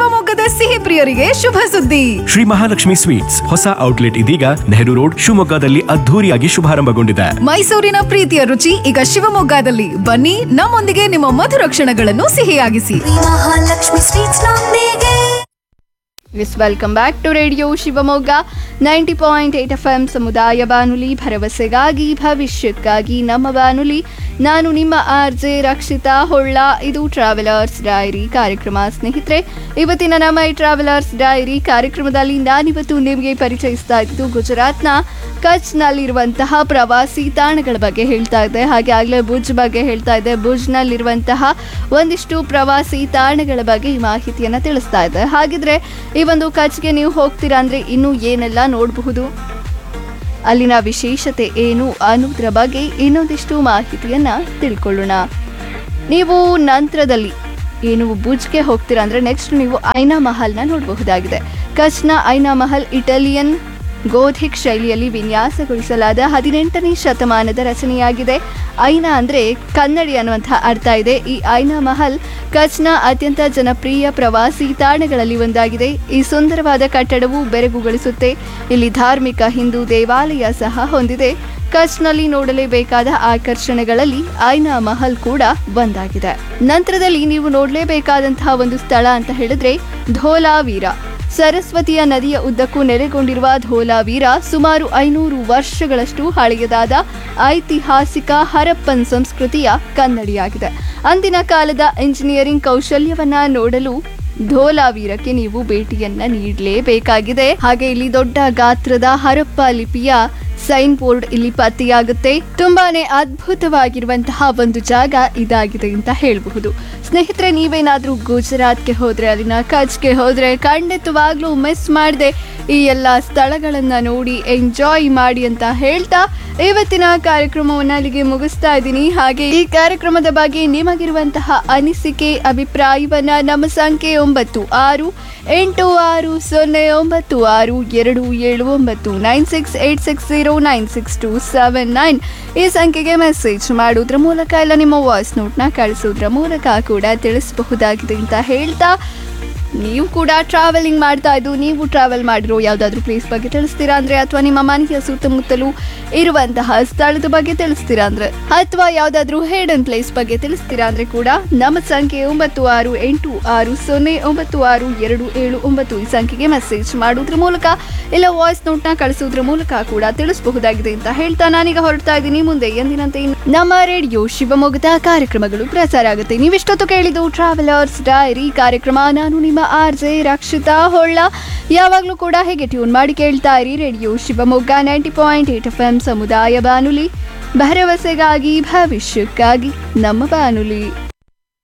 ಶಿವಮೊಗ್ಗದ ಸಿಹಿ ಪ್ರಿಯರಿಗೆ ಶುಭ ಸುದ್ದಿ ಶ್ರೀ ಮಹಾಲಕ್ಷ್ಮಿ ಸ್ವೀಟ್ಸ್ ಹೊಸ ಔಟ್ಲೆಟ್ ಇದೀಗ ನೆಹರು ರೋಡ್ ಶಿವಮೊಗ್ಗದಲ್ಲಿ ಅದ್ಧೂರಿಯಾಗಿ ಶುಭಾರಂಭಗೊಂಡಿದೆ ಮೈಸೂರಿನ ಪ್ರೀತಿಯ ರುಚಿ ಈಗ ಶಿವಮೊಗ್ಗದಲ್ಲಿ ಬನ್ನಿ ನಮ್ಮೊಂದಿಗೆ ನಿಮ್ಮ ಮಧುರ ಕ್ಷಣಗಳನ್ನು ಸಿಹಿಯಾಗಿಸಿ ಮಹಾಲಕ್ಷ್ಮಿ ಸ್ವೀಟ್ಸ್ ನೊಂದಿಗೆ ಎಸ್ welcome back to radio Shivamogga ninety point eight F M ಸಮುದಾಯ ಬಾನುಲಿ ಭರವಸೆಗಾಗಿ ಭವಿಷ್ಯಕ್ಕಾಗಿ ನಮ್ಮ ಬಾನುಲಿ ನಾನು ನಿಮ್ಮ ಆರ್ ಜೆ ರಕ್ಷಿತಾ ಹೊಳ್ಳ ಇದು ಟ್ರಾವೆಲರ್ಸ್ ಡೈರಿ ಕಾರ್ಯಕ್ರಮ ಸ್ನೇಹಿತರೆ ಇವತ್ತಿನ ನಮ್ಮ ಈ ಟ್ರಾವೆಲರ್ಸ್ ಡೈರಿ ಕಾರ್ಯಕ್ರಮದಲ್ಲಿ ನಾನಿವತ್ತು ನಿಮಗೆ ಪರಿಚಯಿಸ್ತಾ ಇದ್ದು ಗುಜರಾತ್ನ ಕಚ್ನಲ್ಲಿರುವಂತಹ ಪ್ರವಾಸಿ ತಾಣಗಳ ಬಗ್ಗೆ ಹೇಳ್ತಾ ಇದ್ದೆ ಹಾಗೆ ಆಗಲೇ ಭುಜ್ ಬಗ್ಗೆ ಹೇಳ್ತಾ ಇದ್ದೆ ಭುಜ್ನಲ್ಲಿರುವಂತಹ ಒಂದಿಷ್ಟು ಪ್ರವಾಸಿ ತಾಣಗಳ ಬಗ್ಗೆ ಈ ಮಾಹಿತಿಯನ್ನು ತಿಳಿಸ್ತಾ ಇದ್ದೆ ಹಾಗಿದ್ರೆ ಈ ಒಂದು ಕಚ್ಗೆ ನೀವು ಹೋಗ್ತೀರಾ ಅಂದರೆ ಇನ್ನೂ ಏನೆಲ್ಲ ನೋಡಬಹುದು ಅಲ್ಲಿನ ವಿಶೇಷತೆ ಏನು ಅನ್ನೋದ್ರ ಬಗ್ಗೆ ಇನ್ನೊಂದಿಷ್ಟು ಮಾಹಿತಿಯನ್ನ ತಿಳ್ಕೊಳ್ಳೋಣ ನೀವು ನಂತರದಲ್ಲಿ ಏನು ಭುಜ್ಗೆ ಹೋಗ್ತೀರಾ ಅಂದ್ರೆ ನೆಕ್ಸ್ಟ್ ನೀವು ಐನಾ ಮಹಲ್ನ ನೋಡಬಹುದಾಗಿದೆ ಕಚ್ನ ಐನಾ ಮಹಲ್ ಇಟಾಲಿಯನ್ ಗೋಧಿಕ್ ಶೈಲಿಯಲ್ಲಿ ವಿನ್ಯಾಸಗೊಳಿಸಲಾದ ಹದಿನೆಂಟನೇ ಶತಮಾನದ ರಚನೆಯಾಗಿದೆ ಐನಾ ಅಂದ್ರೆ ಕನ್ನಡಿ ಅನ್ನುವಂಥ ಅರ್ಥ ಇದೆ ಈ ಐನಾ ಮಹಲ್ ಕಚ್ನ ಅತ್ಯಂತ ಜನಪ್ರಿಯ ಪ್ರವಾಸಿ ತಾಣಗಳಲ್ಲಿ ಒಂದಾಗಿದೆ ಈ ಸುಂದರವಾದ ಕಟ್ಟಡವು ಬೆರಗುಗೊಳಿಸುತ್ತೆ ಇಲ್ಲಿ ಧಾರ್ಮಿಕ ಹಿಂದೂ ದೇವಾಲಯ ಸಹ ಹೊಂದಿದೆ ಕಚ್ನಲ್ಲಿ ನೋಡಲೇಬೇಕಾದ ಆಕರ್ಷಣೆಗಳಲ್ಲಿ ಐನಾ ಮಹಲ್ ಕೂಡ ಒಂದಾಗಿದೆ ನಂತರದಲ್ಲಿ ನೀವು ನೋಡಲೇಬೇಕಾದಂತಹ ಒಂದು ಸ್ಥಳ ಅಂತ ಹೇಳಿದ್ರೆ ಧೋಲಾವೀರ ಸರಸ್ವತಿಯ ನದಿಯ ಉದ್ದಕ್ಕೂ ನೆಲೆಗೊಂಡಿರುವ ಧೋಲಾವೀರ ಸುಮಾರು ಐನೂರು ವರ್ಷಗಳಷ್ಟು ಹಳೆಯದಾದ ಐತಿಹಾಸಿಕ ಹರಪ್ಪನ್ ಸಂಸ್ಕೃತಿಯ ಕನ್ನಡಿಯಾಗಿದೆ ಅಂದಿನ ಕಾಲದ ಇಂಜಿನಿಯರಿಂಗ್ ಕೌಶಲ್ಯವನ್ನ ನೋಡಲು ಧೋಲಾವೀರಕ್ಕೆ ನೀವು ಭೇಟಿಯನ್ನ ನೀಡಲೇಬೇಕಾಗಿದೆ ಹಾಗೆ ಇಲ್ಲಿ ದೊಡ್ಡ ಗಾತ್ರದ ಹರಪ್ಪ ಲಿಪಿಯ ಸೈನ್ ಬೋರ್ಡ್ ಇಲ್ಲಿ ಪತ್ತೆಯಾಗುತ್ತೆ ತುಂಬಾನೇ ಅದ್ಭುತವಾಗಿರುವಂತಹ ಒಂದು ಜಾಗ ಇದಾಗಿದೆ ಅಂತ ಹೇಳಬಹುದು ಸ್ನೇಹಿತರೆ ನೀವೇನಾದ್ರೂ ಗುಜರಾತ್ಗೆ ಹೋದ್ರೆ ಅಲ್ಲಿನ ಕಚ್ಗೆ ಹೋದ್ರೆ ಖಂಡಿತವಾಗ್ಲೂ ಮಿಸ್ ಮಾಡದೆ ಈ ಎಲ್ಲ ಸ್ಥಳಗಳನ್ನ ನೋಡಿ ಎಂಜಾಯ್ ಮಾಡಿ ಅಂತ ಹೇಳ್ತಾ ಇವತ್ತಿನ ಕಾರ್ಯಕ್ರಮವನ್ನು ಅಲ್ಲಿಗೆ ಮುಗಿಸ್ತಾ ಇದ್ದೀನಿ ಹಾಗೆ ಈ ಕಾರ್ಯಕ್ರಮದ ಬಗ್ಗೆ ನಿಮಗಿರುವಂತಹ ಅನಿಸಿಕೆ ಅಭಿಪ್ರಾಯವನ್ನ ನಮ್ಮ ಸಂಖ್ಯೆ ಒಂಬತ್ತು ಆರು ಎಂಟು ಆರು ಸೊನ್ನೆ ಒಂಬತ್ತು ಆರು ಎರಡು ಏಳು ಒಂಬತ್ತು nine six eight six zero nine six two seven nine ಈ ಸಂಖ್ಯೆಗೆ ಮೆಸೇಜ್ ಮಾಡೋದ್ರ ಮೂಲಕ ಇಲ್ಲ ನಿಮ್ಮ ವಾಯ್ಸ್ ನೋಟ್ನ ಕಳಿಸೋದ್ರ ಮೂಲಕ ಕೂಡ ತಿಳಿಸಬಹುದಾಗಿದೆ ಅಂತ ಹೇಳ್ತಾ ನೀವು ಕೂಡ ಟ್ರಾವೆಲಿಂಗ್ ಮಾಡ್ತಾ ಇದ್ದು ನೀವು ಟ್ರಾವೆಲ್ ಮಾಡಿರೋ ಯಾವುದಾದ್ರೂ ಪ್ಲೇಸ್ ಬಗ್ಗೆ ತಿಳಿಸ್ತೀರಾ ಅಂದ್ರೆ ಅಥವಾ ನಿಮ್ಮ ಮನೆಯ ಸುತ್ತಮುತ್ತಲೂ ಇರುವಂತಹ ಸ್ಥಳದ ಬಗ್ಗೆ ತಿಳಿಸ್ತೀರಾ ಅಂದ್ರೆ ಅಥವಾ ಯಾವುದಾದ್ರೂ ಹೇಡನ್ ಪ್ಲೇಸ್ ಬಗ್ಗೆ ತಿಳಿಸ್ತೀರಾ ಅಂದ್ರೆ ಕೂಡ ನಮ್ಮ ಸಂಖ್ಯೆ ಒಂಬತ್ತು ಆರು ಎಂಟು ಆರು ಸೊನ್ನೆ ಒಂಬತ್ತು ಆರು ಎರಡು ಏಳು ಒಂಬತ್ತು ಈ ಸಂಖ್ಯೆಗೆ ಮೆಸೇಜ್ ಮಾಡೋದ್ರ ಮೂಲಕ ಇಲ್ಲ ವಾಯ್ಸ್ ನೋಟ್ನ ಕಳಿಸೋದ್ರ ಮೂಲಕ ಕೂಡ ತಿಳಿಸಬಹುದಾಗಿದೆ ಅಂತ ಹೇಳ್ತಾ ನಾನೀಗ ಹೊರಡ್ತಾ ಇದ್ದೀನಿ ಮುಂದೆ ಎಂದಿನಂತೆ ನಮ್ಮ ರೇಡಿಯೋ ಶಿವಮೊಗ್ಗದ ಕಾರ್ಯಕ್ರಮಗಳು ಪ್ರಸಾರ ಆಗುತ್ತೆ ನೀವಿಷ್ಟೊತ್ತು ಕೇಳಿದ್ದು ಟ್ರಾವೆಲರ್ಸ್ ಡೈರಿ ಕಾರ್ಯಕ್ರಮ ನಾನು ನಿಮ್ಮ ಆರ್ ಜೆ ರಕ್ಷಿತಾ ಹೊಳ್ಳ ಯಾವಾಗಲೂ ಕೂಡ ಹೇಗೆ ಟ್ಯೂನ್ ಮಾಡಿ ಕೇಳ್ತಾ ಇರಿ radio Shivamogga ninety point eight F M ಸಮುದಾಯ ಬಾನುಲಿ ಭರವಸೆಗಾಗಿ ಭವಿಷ್ಯಕ್ಕಾಗಿ ನಮ್ಮ ಬಾನುಲಿ